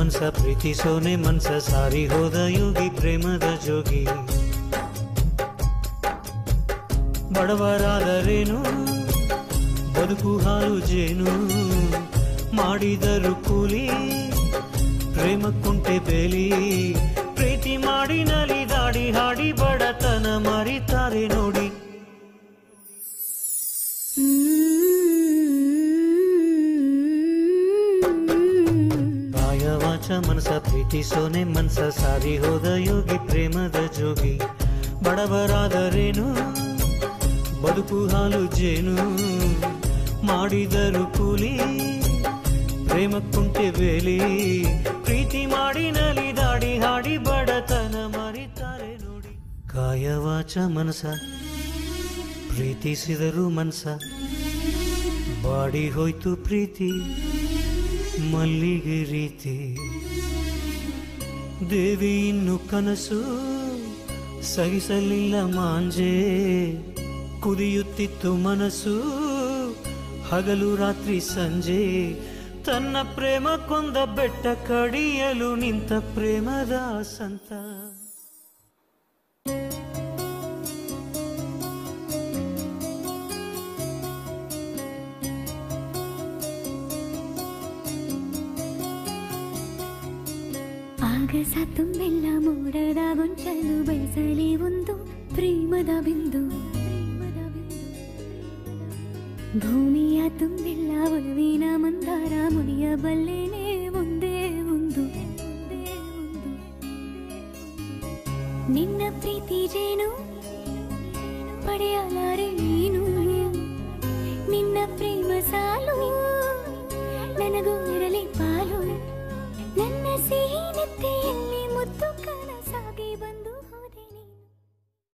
ಮನ್ಸ ಪ್ರೀತಿಸೋನೆ ಮನ್ಸ ಸಾರಿ ಹೋದ ಯೋಗಿ ಪ್ರೇಮದ ಜೋಗಿ ಬಡವರಾದರೇನು ಬದುಕು ಹಾಲು ಜೇನು ಮಾಡಿದರು ಕೂಲಿ ಪ್ರೇಮಕ್ಕುಂಟೆ ಬೇಲಿ ಪ್ರೀತಿ ಮಾಡಿ ನಲಿದಾಡಿ ಹಾಡಿ ಬಡತನ ಮರಿತಾರೆ ನೋಡಿ ಕಾಯ ವಾಚ ಮನಸ ಪ್ರೀತಿಸೋನೆ ಮನ್ಸ ಸಾರಿ ಹೋದ ಯೋಗಿ ಪ್ರೇಮದ ಜೋಗಿ ಬಡವರಾದರೇನು ಬದುಕು ಹಾಲು ಜೇನು ಮಾಡಿದರು ಕೂಲಿ ಪ್ರೇಮಕ್ಕುಂಟೆ ಬೇಲಿ ಪ್ರೀತಿ ಮಾಡಿ ನಲಿದಾಡಿ ಹಾಡಿ ಬಡತನ ಮರಿತಾರೆ ನೋಡಿ ಕಾಯ ವಾಚ ಮನಸ ಪ್ರೀತಿಸಿದರು ಮನ್ಸ ಬಾಡಿ ಹೋಯ್ತು ಪ್ರೀತಿ ಮಲ್ಲಿಗೆ ರೀತಿ ದೇವಿ ಇನ್ನು ಕನಸು ಸಹಿಸಲಿಲ್ಲ ಮಾಂಜೆ ಕುದಿಯುತ್ತಿತ್ತು ಮನಸ್ಸು ಹಗಲು ರಾತ್ರಿ ಸಂಜೆ ತನ್ನ ಪ್ರೇಮ ಕೊಂದ ಬೆಟ್ಟ ಕಡಿಯಲು ನಿಂತ ಪ್ರೇಮದ ಸಂತ ಆಗಸ ತುಂಬೆಲ್ಲ ಮೋಡದ ಗೊಂಚಲು ಬೆಳೆಸಲಿ ಒಂದು ಪ್ರೇಮದ ಬಿಂದು ಭೂಮಿಯ ತುಂಬೆಲ್ಲ ಒಲವಿನ ಮಂದಾರ ಮುನಿಯಬಲ್ಲೇನೆ ಒಂದೇ ಒಂದು ನಿನ್ನ ಪ್ರೀತಿ ಜೇನು ಪಡೆಯಲಾರೆ ನೀನು ನಿನ್ನ ಪ್ರೇಮ ಸಾಲು ನನಗೂ ಇರಲಿ ಬಾ